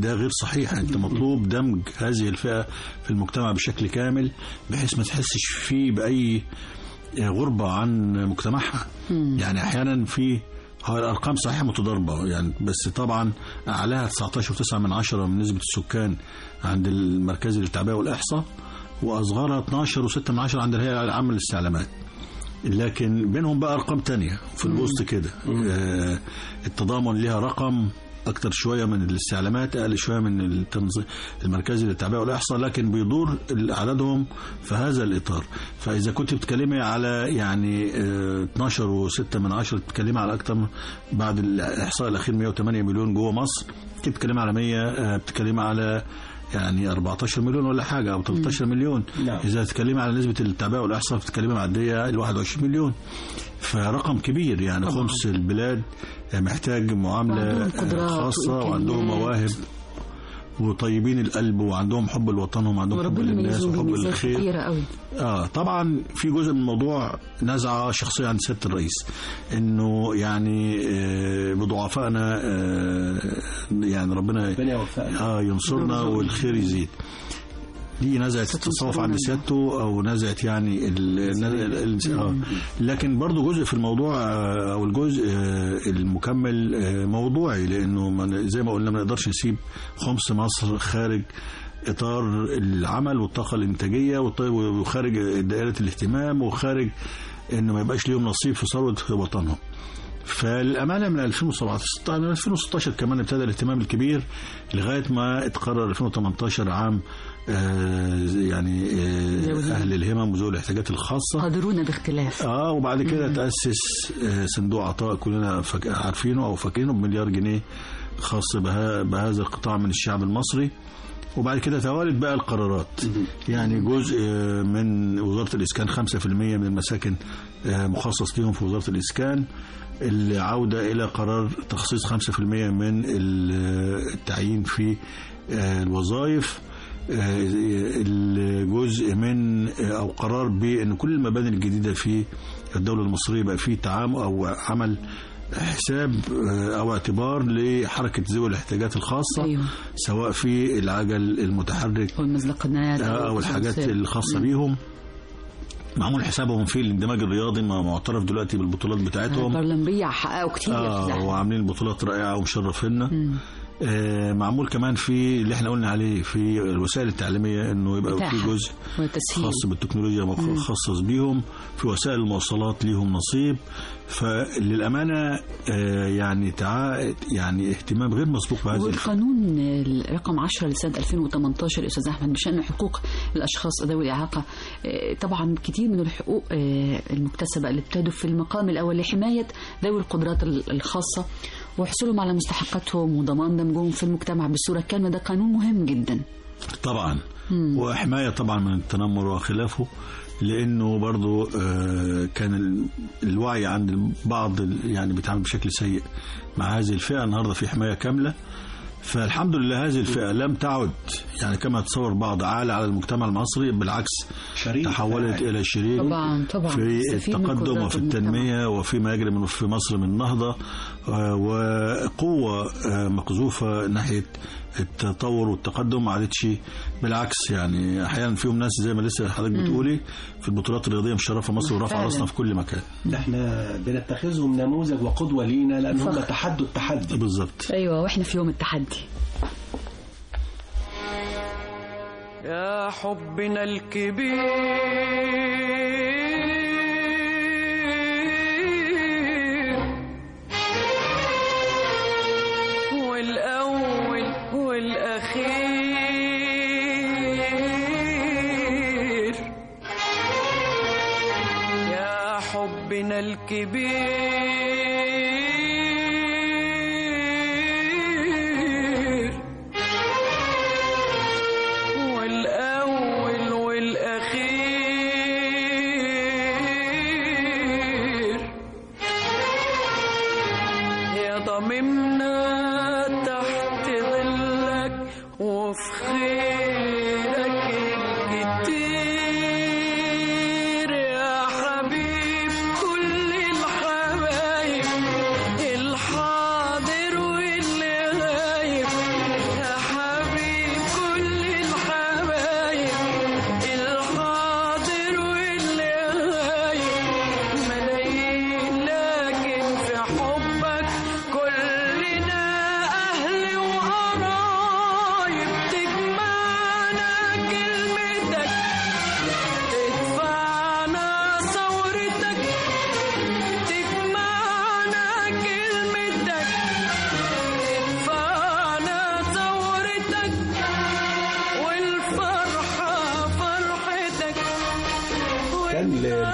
ده غير صحيح انت مطلوب دمج هذه الفئه في المجتمع بشكل كامل بحيث ما تحسش فيه باي غربه عن مجتمعها يعني احيانا في هو الارقام صحيح متضاربه يعني بس طبعا اعلاها 19.9 من عشرة من نسبه السكان عند المركز للتعبئه والاحصاء واصغرها 12.6 من عشرة عند الهيئه العامه للاستعلامات لكن بينهم بقى ارقام تانية في الوسط كده آه التضامن ليها رقم اكتر شويه من الاستعلامات اقل شويه من التنظيم المركزي للتعبئه والاحصاء لكن بيدور عددهم في هذا الاطار فاذا كنت بتتكلمي على يعني آه 12 و6 من عشرة بتتكلمي على اكتر بعد الاحصاء الاخير 108 مليون جوه مصر كنت بتتكلمي على 100 آه بتتكلمي على يعني 14 مليون ولا حاجه او 13 مليون نعم. اذا تتكلمي على نسبه التعبئه والاحصاء بتتكلمي معديه ال 21 مليون فرقم كبير يعني طبعاً. خمس البلاد محتاج معامله وعندهم قدرات خاصه وعندهم وإمكانيات. مواهب وطيبين القلب وعندهم حب الوطن وعندهم حب وربنا للناس يميزهم وحب بميزات للخير كتيرة قوي اه طبعا في جزء من الموضوع نزعه شخصيه عند سياده الرئيس انه يعني آه بضعفائنا آه يعني ربنا ربنا يوفقنا اه ينصرنا والخير يزيد دي نزعه التصوف عند سيادته او نزعه يعني ال ال ال آه. لكن برضو جزء في الموضوع آه، او الجزء آه، المكمل آه، موضوعي لانه ما- زي ما قلنا ما نقدرش نسيب خمس مصر خارج اطار العمل والطاقه الانتاجيه والط- وخارج دائره الاهتمام وخارج انه ما يبقاش ليهم نصيب في ثروه وطنهم فالامانه من 2017 من 2016 كمان ابتدى الاهتمام الكبير لغايه ما اتقرر 2018 عام آه يعني آه اهل الهمم وذوي الاحتياجات الخاصه قادرونا باختلاف اه وبعد كده تاسس آه صندوق عطاء كلنا فك... عارفينه او فاكرينه بمليار جنيه خاص بها... بهذا القطاع من الشعب المصري وبعد كده توالت بقى القرارات يعني جزء آه، من وزارة الإسكان 5% من المساكن آه، مخصص ليهم في وزارة الإسكان العودة إلى قرار تخصيص 5% من ال- التعيين في آه، الوظائف آه، الجزء من آه، أو قرار بأن كل المباني الجديدة في الدولة المصرية بقى فيه تعامل أو عمل حساب آه، أو اعتبار لحركة ذوي الاحتياجات الخاصة أيوه سواء في العجل المتحرك والمزلقنات او الحاجات الخاصه بيهم معمول حسابهم في الاندماج الرياضي ما معترف دلوقتي بالبطولات بتاعتهم البرلمبية حققوا كتير يا اه أستاذ أحمد. وعاملين بطولات رائعه ومشرفينا مم. آه معمول كمان في اللي احنا قلنا عليه في الوسائل التعليميه انه يبقى في إتاحة جزء وتسهيل خاص بالتكنولوجيا مخصص بيهم في وسائل المواصلات ليهم نصيب فللامانه آه يعني تع... يعني اهتمام غير مسبوق بهذه الفئة. والقانون رقم 10 لسنة 2018 يا أستاذ أحمد بشأن حقوق الأشخاص ذوي الإعاقة آه، طبعا كتير من الحقوق آه، المكتسبة اللي بتهدف في المقام الأول لحماية ذوي القدرات ال- الخاصة وحصولهم على مستحقاتهم وضمان دمجهم في المجتمع بصورة كاملة ده قانون مهم جدا طبعا وحماية طبعا من التنمر وخلافه لأنه برضو آه، كان ال- الوعي عند البعض ال- يعني بيتعامل بشكل سيء مع هذه الفئة النهاردة في حماية كاملة فالحمد لله هذه الفئة لم تعد يعني كما تصور بعض عالة على المجتمع المصري بالعكس شريك تحولت فاعل. إلى شريك طبعا طبعا في تستفيد من التقدم قدرات وفي المجتمع. التنمية وفيما يجري من في مصر من نهضة آه، وقوة آه، مقذوفة ناحية التطور والتقدم ما عادتش بالعكس يعني احيانا فيهم ناس زي ما لسه حضرتك بتقولي في البطولات الرياضيه مشرفه مصر ورفع فعلا. راسنا في كل مكان احنا بنتخذهم نموذج وقدوة لينا لأن هم فخر. تحدوا التحدي بالظبط أيوة وإحنا في يوم التحدي يا حبنا الكبير والأول والأخير يا حبنا الكبير والأول والأخير يا ضممنا تحت ظلك وفي خيرك الكتير يا حبيب كل الحبايب الحاضر واللي غايب يا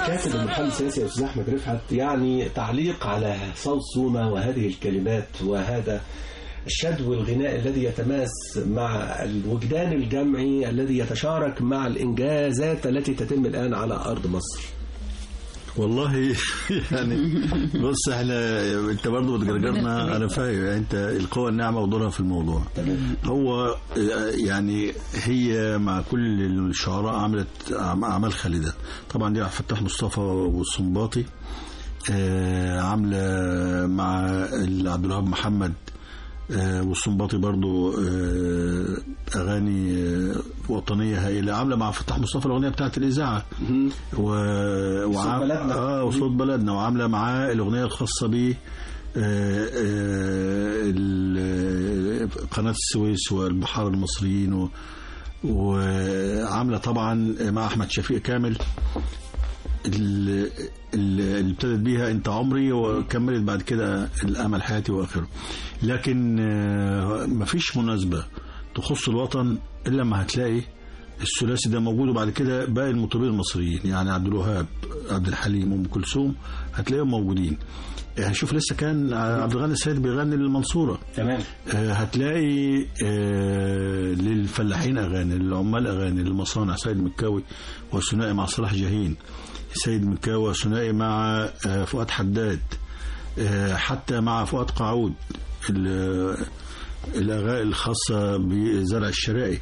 الكاتب المحلل السياسي يا استاذ احمد رفعت يعني تعليق على صوت سومه وهذه الكلمات وهذا الشدو الغناء الذي يتماس مع الوجدان الجمعي الذي يتشارك مع الانجازات التي تتم الان على ارض مصر. والله يعني بص احنا انت برضه بتجرجرنا انا فاهم يعني انت القوى الناعمه ودورها في الموضوع هو يعني هي مع كل الشعراء عملت اعمال خالده طبعا دي عبد الفتاح مصطفى والصنباطي آه، عامله مع عبد الوهاب محمد آه، والصنباطي برضو آه، اغاني آه، وطنيه هائله عامله مع فتح مصطفى الاغنيه بتاعت الاذاعه و... وعام... بلدنا. اه وصوت بلدنا وعامله معاه الاغنيه الخاصه بيه آه، آه، ال- قناه السويس والبحار المصريين و... وعامله طبعا مع احمد شفيق كامل ال- ال- اللي ابتدت بيها انت عمري وكملت بعد كده الامل حياتي واخره لكن آه، مفيش مناسبه تخص الوطن الا لما هتلاقي الثلاثي ده موجود وبعد كده باقي المطربين المصريين يعني عبد الوهاب عبد الحليم ام كلثوم هتلاقيهم موجودين يعني شوف لسه كان عبد الغني السيد بيغني للمنصوره تمام آه، هتلاقي آه، للفلاحين اغاني للعمال اغاني للمصانع سيد مكاوي وثنائي مع صلاح جاهين سيد مكاوي وثنائي مع آه، فؤاد حداد آه، حتى مع فؤاد قعود ال- الاغاني الخاصه بزرع الشرائي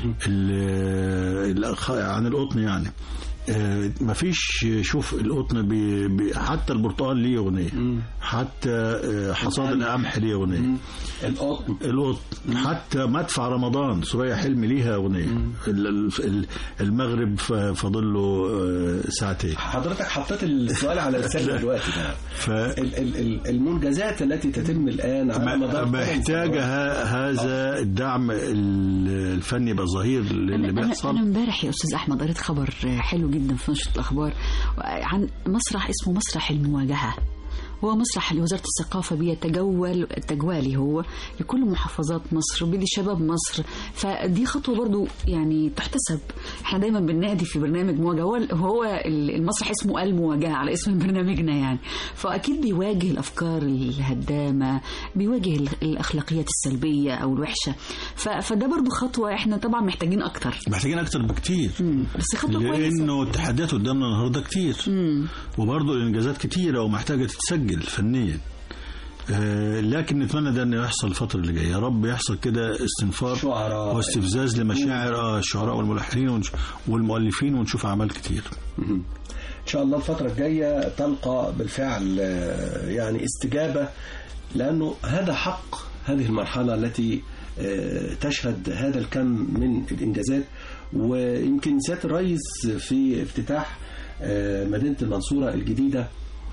ال- الأخ- عن القطن يعني آه، مفيش شوف القطن بي بي حتى البرتقال ليه اغنيه حتى آه، حصاد القمح ليه اغنيه القطن القطن حتى مدفع رمضان سوريا حلمي ليها اغنيه ال- ال- ال- المغرب ف- فاضل له آه، ساعتين حضرتك حطيت السؤال على لساني دلوقتي بقى ف ال- ال- ال- المنجزات التي تتم الان على مدار محتاجه ه- هذا الدعم ال- الفني يبقى ظهير للي أنا, أنا, بيحصل أنا امبارح يا أستاذ أحمد قريت خبر حلو جدا في نشرة الأخبار عن مسرح اسمه مسرح المواجهة هو مسرح لوزارة الثقافة بيتجول تجوالي هو لكل محافظات مصر بيدي شباب مصر فدي خطوة برضو يعني تحتسب احنا دايما بننادي في برنامج مواجهة هو, هو المسرح اسمه المواجهة على اسم برنامجنا يعني فأكيد بيواجه الأفكار الهدامة بيواجه ال- الأخلاقيات السلبية أو الوحشة ف- فده برضو خطوة احنا طبعا محتاجين أكتر محتاجين اكتر بكتير مم. بس خطوة كويسة لانه التحديات قدامنا النهارده كتير وبرضه الانجازات كتيره ومحتاجه تتسجل فنيا آه، لكن نتمنى ده انه يحصل الفتره اللي جايه يا رب يحصل كده استنفار شعراء. واستفزاز لمشاعر آه، الشعراء والملحنين ونش- والمؤلفين ونشوف اعمال كتير ان شاء الله الفتره الجايه تلقى بالفعل آه، يعني استجابه لانه هذا حق هذه المرحله التي آه، تشهد هذا الكم من الانجازات ويمكن سياده الرئيس في افتتاح آه، مدينه المنصوره الجديده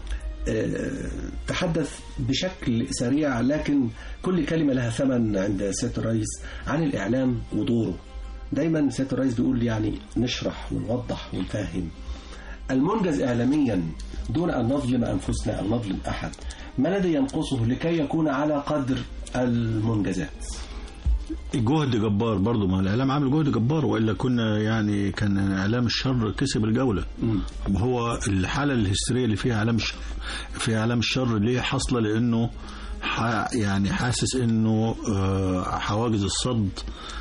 آه، تحدث بشكل سريع لكن كل كلمة لها ثمن عند سيادة الرئيس عن الإعلام ودوره دايما سيادة الرئيس بيقول يعني نشرح ونوضح ونفهم المنجز إعلاميا دون أن نظلم أنفسنا أو نظلم أحد ما الذي ينقصه لكي يكون على قدر المنجزات جهد جبار برضه ما الاعلام عامل جهد جبار والا كنا يعني كان اعلام الشر كسب الجوله هو الحاله الهستيريه اللي فيها اعلام الشر في اعلام الشر ليه حاصله لانه ح- يعني حاسس انه آه، حواجز الصد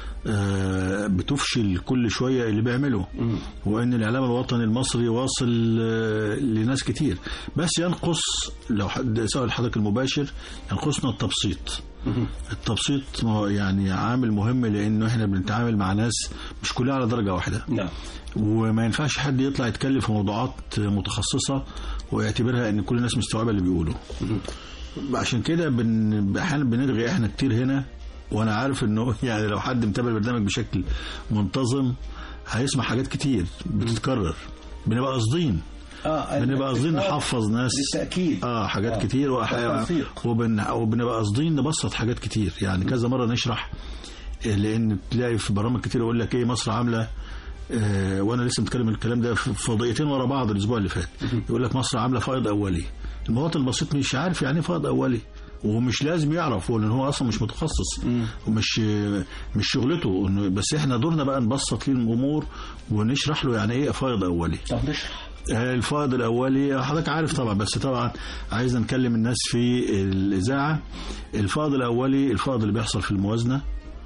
آه، بتفشل كل شويه اللي بيعمله وان الاعلام الوطني المصري واصل آه، لناس كتير بس ينقص لو حد سؤال حضرتك المباشر ينقصنا التبسيط التبسيط ما هو يعني عامل مهم لانه احنا بنتعامل مع ناس مش كلها على درجه واحده نعم وما ينفعش حد يطلع يتكلم في موضوعات متخصصه ويعتبرها ان كل الناس مستوعبه اللي بيقوله عشان كده بن... احيانا بنرغي احنا كتير هنا وانا عارف انه يعني لو حد متابع البرنامج بشكل منتظم هيسمع حاجات كتير بتتكرر بنبقى قاصدين آه بنبقى قاصدين التكرار نحفظ ناس بالتأكيد اه حاجات آه. آه. كتير وأح... التوثيق. وبن... وبنبقى قاصدين نبسط حاجات كتير يعني كذا مره نشرح آه، لان تلاقي في برامج كتير يقول لك ايه مصر عامله آه وانا لسه متكلم الكلام ده في فضائيتين ورا بعض الاسبوع اللي فات يقول لك مصر عامله فائض اولي المواطن البسيط مش عارف يعني ايه فائض اولي ومش لازم يعرف هو لان هو اصلا مش متخصص ومش مش شغلته إنه- بس احنا دورنا بقى نبسط ليه الامور ونشرح له يعني ايه فائض اولي طب نشرح آه، الفائض الاولي حضرتك عارف طبعا بس طبعا عايز نكلم الناس في الاذاعه الفائض الاولي الفائض اللي بيحصل في الموازنه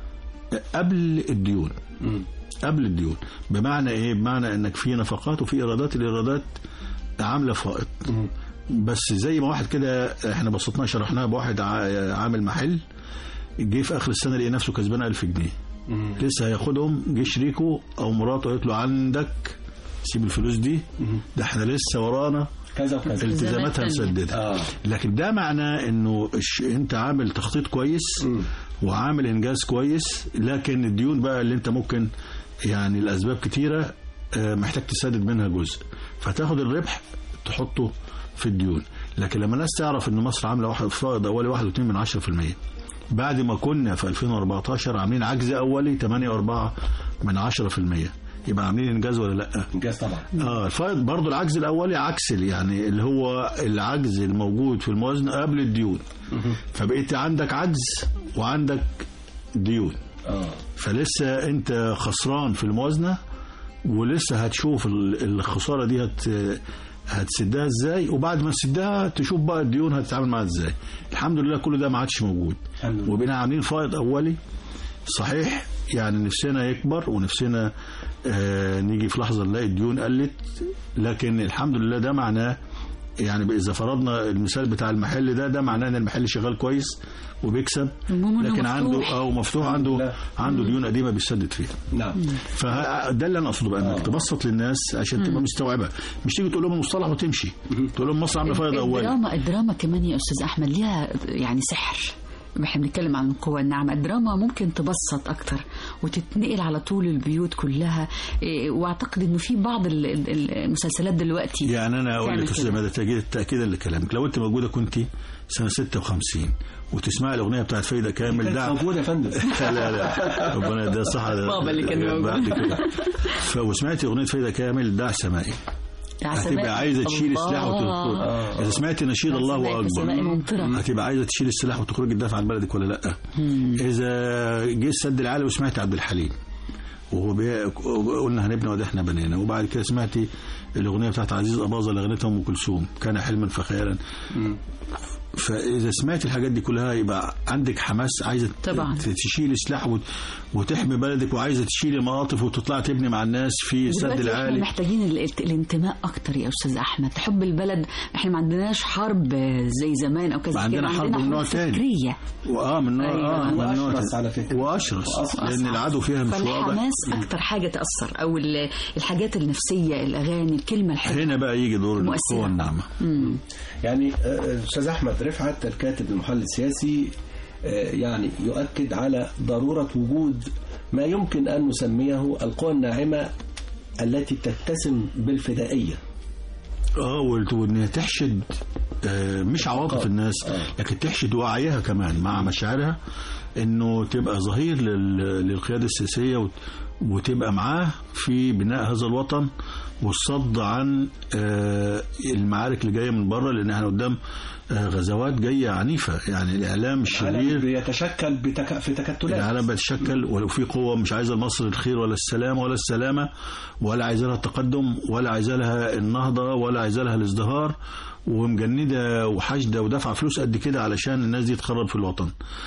قبل الديون قبل الديون بمعنى ايه بمعنى انك في نفقات وفي ايرادات الايرادات عامله فائض بس زي ما واحد كده احنا بسطناها شرحناها بواحد ع- عامل محل جه في اخر السنه لقي نفسه كسبان 1000 جنيه لسه هياخدهم جه شريكه او مراته قالت له عندك سيب الفلوس دي ده احنا لسه ورانا كذا وكذا التزاماتها تانية. مسدده آه. لكن ده معناه انه الش- انت عامل تخطيط كويس وعامل انجاز كويس لكن الديون بقى اللي انت ممكن يعني الاسباب كتيره آه، محتاج تسدد منها جزء فتاخد الربح تحطه في الديون لكن لما الناس تعرف ان مصر عامله واحد فائض اولي واحد واتنين من عشرة في المية بعد ما كنا في 2014 عاملين عجز اولي 8.4 من عشرة في المية يبقى عاملين انجاز ولا لا انجاز طبعا اه الفائض برضو العجز الاولي عكس ال- يعني اللي هو العجز الموجود في الموازنه قبل الديون فبقيت عندك عجز وعندك ديون اه فلسه انت خسران في الموازنه ولسه هتشوف ال- الخساره دي هت هتسدها ازاي وبعد ما تسدها تشوف بقى الديون هتتعامل معاها ازاي الحمد لله كل ده ما عادش موجود الحمد لله. وبقينا عاملين فائض اولي صحيح يعني نفسنا يكبر ونفسنا آه نيجي في لحظه نلاقي الديون قلت لكن الحمد لله ده معناه يعني اذا فرضنا المثال بتاع المحل ده ده معناه ان المحل شغال كويس وبيكسب المهم إنه لكن عنده مفتوح. او مفتوح عنده لله. عنده ديون قديمه بيسدد فيها نعم فده اللي انا اقصده بقى انك تبسط للناس عشان تبقى مستوعبه مش تيجي تقول لهم المصطلح وتمشي تقول لهم مصر عامله فائض اولي الدراما الدراما كمان يا استاذ احمد ليها يعني سحر احنا بنتكلم عن القوى الناعمة الدراما ممكن تبسط أكتر وتتنقل على طول البيوت كلها إيه، وأعتقد إنه في بعض ال- ال- المسلسلات دلوقتي يعني انا اقول تعمل لك استاذ كده. مدى تأكيد تاكيدا لكلامك لو انت موجوده كنت سنه 56 وتسمعي الاغنيه بتاعت فايده كامل كانت ده موجود يا فندم لا لا ربنا يديها الصحة بابا اللي كان موجود. بعد كده ف- وسمعتي أغنية فايدة كامل دع سمائي هتبقى عايزة تشيل السلاح وتخرج إذا سمعتي نشيد الله سماء أكبر ممطرة هتبقى عايزة تشيل السلاح وتخرجي تدافع عن بلدك ولا لأ إذا جه السد العالي وسمعتي عبد الحليم وهو بي... قلنا هنبني وده احنا بنينا وبعد كده سمعتي الاغنيه بتاعت عزيز اباظه اللي غنتها ام كلثوم كان حلما فخيرا فاذا سمعت الحاجات دي كلها يبقى عندك حماس عايزه ت- طبعاً. ت- تشيل سلاح وت- وتحمي بلدك وعايزه تشيل المواقف وتطلع تبني مع الناس في السد دلوقتي احنا العالي محتاجين ال- الانتماء اكتر يا استاذ احمد حب البلد احنا ما عندناش حرب زي زمان او كذا ما عندنا كده، حرب من نوع تاني. فكريه واه من نوع أيوة. اه من نوع وأشرس على فكرة. واشرس وأصعب. لان العدو فيها مش واضح فالحماس اكتر حاجه تاثر او ال- الحاجات النفسيه الاغاني الكلمه الحلوه هنا بقى يجي دور مؤثرة. القوى الناعمه يعني آه، الاستاذ احمد رفعت الكاتب المحلل السياسي آه، يعني يؤكد على ضروره وجود ما يمكن ان نسميه القوى الناعمه التي تتسم بالفدائيه اه وال- وان تحشد آه، مش عواطف الناس لكن تحشد وعيها كمان مع مشاعرها انه تبقى ظهير لل- للقياده السياسيه وت- وتبقى معاه في بناء هذا الوطن والصد عن آه، المعارك اللي جايه من بره لان احنا قدام آه، غزوات جايه عنيفه يعني الاعلام الشرير بيتشكل بتك... في تكتلات العالم بيتشكل ولو في قوة مش عايزة لمصر الخير ولا السلام ولا السلامة ولا عايزة لها التقدم ولا عايزة لها النهضة ولا عايزة لها الازدهار ومجندة وحشدة ودافعة فلوس قد كده علشان الناس دي تخرب في الوطن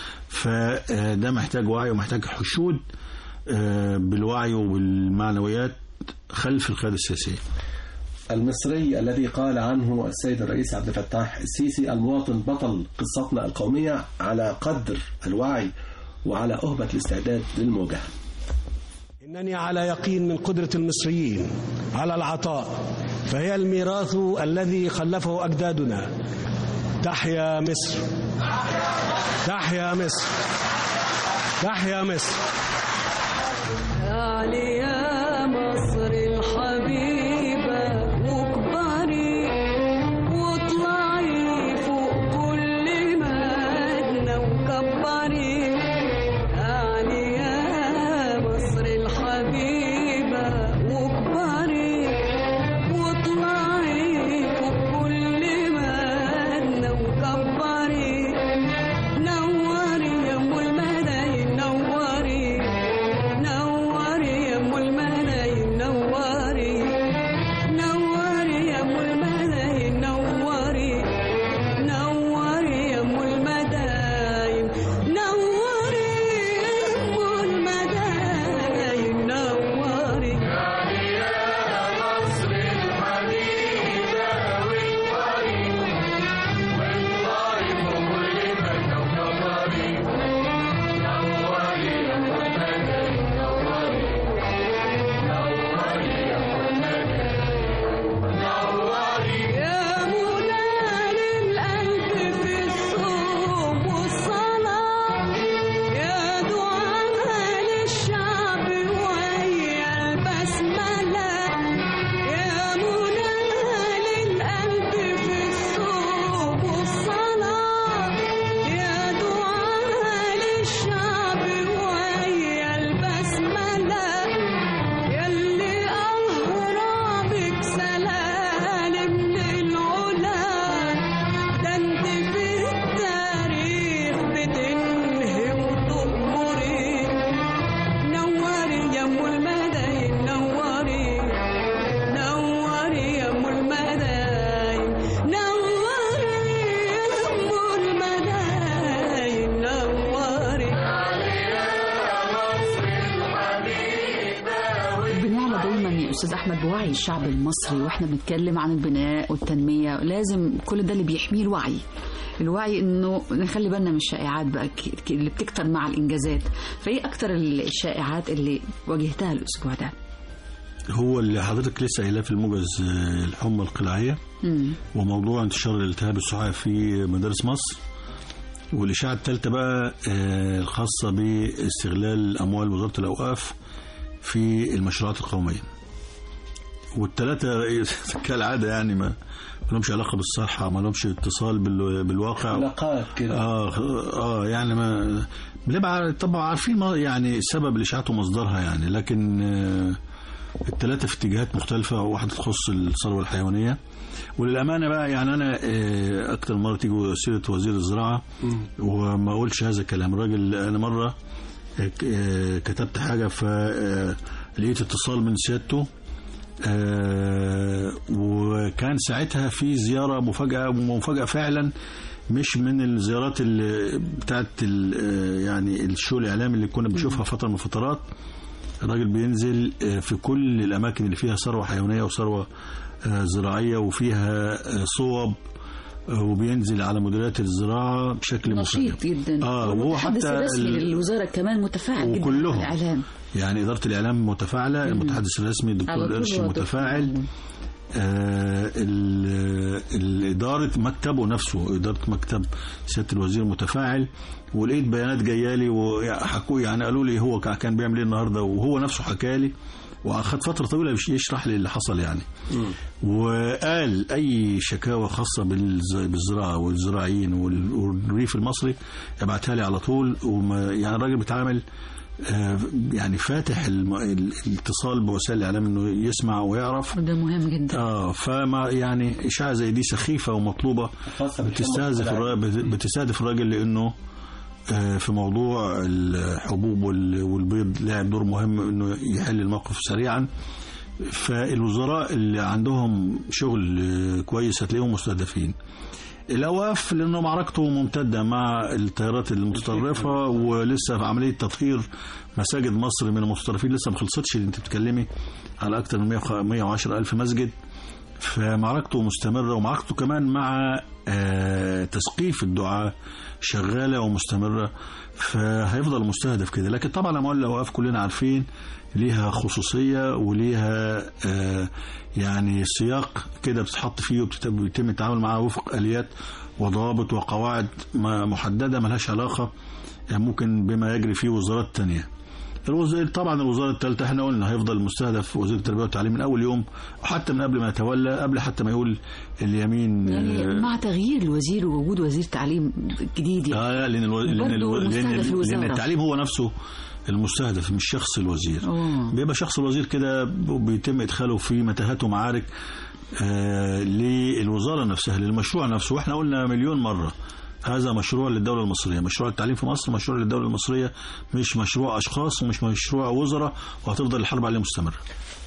فده محتاج وعي ومحتاج حشود آه، بالوعي وبالمعنويات خلف القيادة السياسية المصري الذي قال عنه السيد الرئيس عبد الفتاح السيسي المواطن بطل قصتنا القومية على قدر الوعي وعلى أهبة الاستعداد للمواجهة إنني على يقين من قدرة المصريين على العطاء فهي الميراث الذي خلفه أجدادنا تحيا مصر تحيا مصر تحيا مصر تعالي يا مصر الحبيبة واكبري واطلعي فوق كل مدنة وكبري تعالي يا مصر الحبيبة واكبري واطلعي فوق كل مدنة وكبري نوري يا ام المداين نوري نوري يا ام استاذ احمد بوعي الشعب المصري واحنا بنتكلم عن البناء والتنميه لازم كل ده اللي بيحميه الوعي الوعي انه نخلي بالنا من الشائعات بقى ك- ك- اللي بتكتر مع الانجازات فايه اكتر الشائعات اللي واجهتها الاسبوع ده هو اللي حضرتك لسه قايلاه في الموجز آه، الحمى القلاعيه مم. وموضوع انتشار الالتهاب السعاء في مدارس مصر والإشاعة الثالثة بقى آه، الخاصة باستغلال أموال وزارة الأوقاف في المشروعات القومية والثلاثة كالعادة يعني ما ما لهمش علاقة بالصحة ما لهمش اتصال بال- بالواقع علاقات كده اه اه يعني ما بنبقى طبعا عارفين ما يعني سبب الاشاعات ومصدرها يعني لكن آه الثلاثه في اتجاهات مختلفه واحده تخص الثروه الحيوانيه وللامانه بقى يعني انا آه اكتر مره تيجي سيره وزير الزراعه وما اقولش هذا الكلام الراجل انا مره آه، آه، كتبت حاجه فلقيت اتصال من سيادته آه، وكان ساعتها في زيارة مفاجأة ومفاجأة فعلا مش من الزيارات اللي بتاعت ال- آه، يعني الشو الإعلامي اللي كنا بنشوفها فترة من الفترات الراجل بينزل آه، في كل الأماكن اللي فيها ثروة حيوانية وثروة آه، زراعية وفيها آه، صوب آه، وبينزل على مديريات الزراعة بشكل مفاجئ نشيط جدا اه وهو والمتحدث حتى الرسمي ال- للوزاره كمان متفاعل جدا وكلهم. مع الاعلام يعني إدارة الإعلام متفاعلة المتحدث الرسمي على الدكتور طول القرشي هو متفاعل آه، ال- الإدارة مكتبه نفسه إدارة مكتب سيادة الوزير متفاعل ولقيت بيانات جايه لي وحكوا يعني قالوا لي هو كا- كان بيعمل ايه النهارده وهو نفسه حكى لي واخد فتره طويله يش- يشرح لي اللي حصل يعني وقال اي شكاوى خاصه بالز- بالزراعه والزراعيين وال- والريف المصري ابعتها لي على طول وما يعني الراجل بيتعامل آه، يعني فاتح الم- ال- الاتصال بوسائل الاعلام انه يسمع ويعرف وده مهم جدا اه فما يعني اشاعه زي دي سخيفه ومطلوبه خاصة بالحمى بتستهدف القلاعية. الراجل بتستهدف الراجل لانه آه، في موضوع الحبوب وال- والبيض لعب دور مهم انه يحل الموقف سريعا فالوزراء اللي عندهم شغل آه، كويس هتلاقيهم مستهدفين الاواف لانه معركته ممتده مع التيارات المتطرفه ولسه في عمليه تطهير مساجد مصر من المتطرفين لسه ما خلصتش انت بتتكلمي على اكثر من 110 الف مسجد فمعركته مستمرة ومعركته كمان مع آه، تثقيف الدعاة شغالة ومستمرة فهيفضل مستهدف كده لكن طبعا أموال الأوقاف كلنا عارفين ليها خصوصية وليها آه، يعني سياق كده بتتحط فيه وبيتم التعامل معاه وفق آليات وضوابط وقواعد ما- محددة ملهاش علاقة آه، ممكن بما يجري في وزارات تانية الوزير طبعا الوزاره الثالثه احنا قلنا هيفضل مستهدف وزير التربيه والتعليم من اول يوم وحتى من قبل ما يتولى قبل حتى ما يقول اليمين يعني مع تغيير الوزير ووجود وزير تعليم جديد يعني اه لا لان الو... لان, برضه الو... لأن, مستهدف الوزارة. لان التعليم هو نفسه المستهدف مش شخص الوزير أوه. بيبقى شخص الوزير كده بيتم ادخاله في متاهات ومعارك آه للوزاره نفسها للمشروع نفسه واحنا قلنا مليون مره هذا مشروع للدولة المصرية مشروع التعليم في مصر مشروع للدولة المصرية مش مشروع أشخاص ومش مشروع وزراء وهتفضل الحرب عليه مستمرة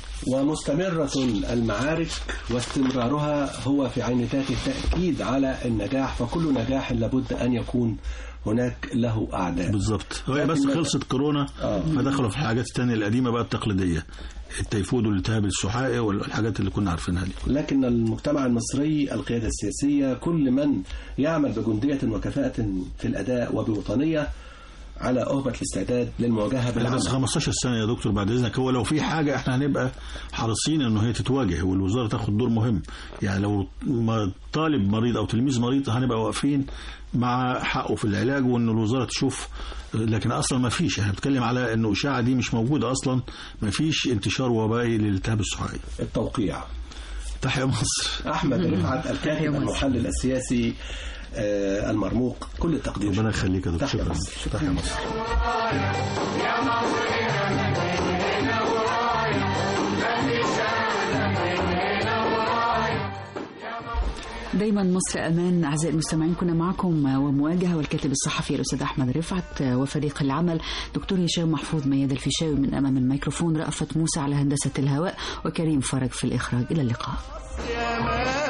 ومستمرة المعارك واستمرارها هو في عين ذاته تأكيد على النجاح فكل نجاح لابد أن يكون هناك له أعداء بالظبط هي لكن بس ما- خلصت كورونا آه. فدخلوا في الحاجات التانية القديمة بقى التقليدية التيفود والالتهاب السحائي والحاجات اللي كنا عارفينها دي لكن المجتمع المصري القيادة السياسية كل من يعمل بجندية وكفاءة في الأداء وبوطنية على أهبة الاستعداد للمواجهة لا بالعمل بس 15 سنة يا دكتور بعد إذنك هو لو في حاجة احنا هنبقى حريصين انه هي تتواجه والوزارة تاخد دور مهم يعني لو ما طالب مريض او تلميذ مريض هنبقى واقفين مع حقه في العلاج وان الوزارة تشوف لكن اصلا ما فيش احنا بنتكلم على انه اشاعة دي مش موجودة اصلا ما فيش انتشار وبائي للالتهاب السحائي التوقيع تحيا مصر أحمد رفعت الكاتب المحلل السياسي آه، المرموق كل التقدير ربنا يخليك يا دكتور تحيا شكرا مصر. تحيا مصر دايما مصر امان اعزائي المستمعين كنا معكم ومواجهه والكاتب الصحفي الاستاذ احمد رفعت وفريق العمل دكتور هشام محفوظ مياد الفيشاوي من امام الميكروفون رأفت موسى على هندسه الهواء وكريم فرج في الاخراج الى اللقاء يا ما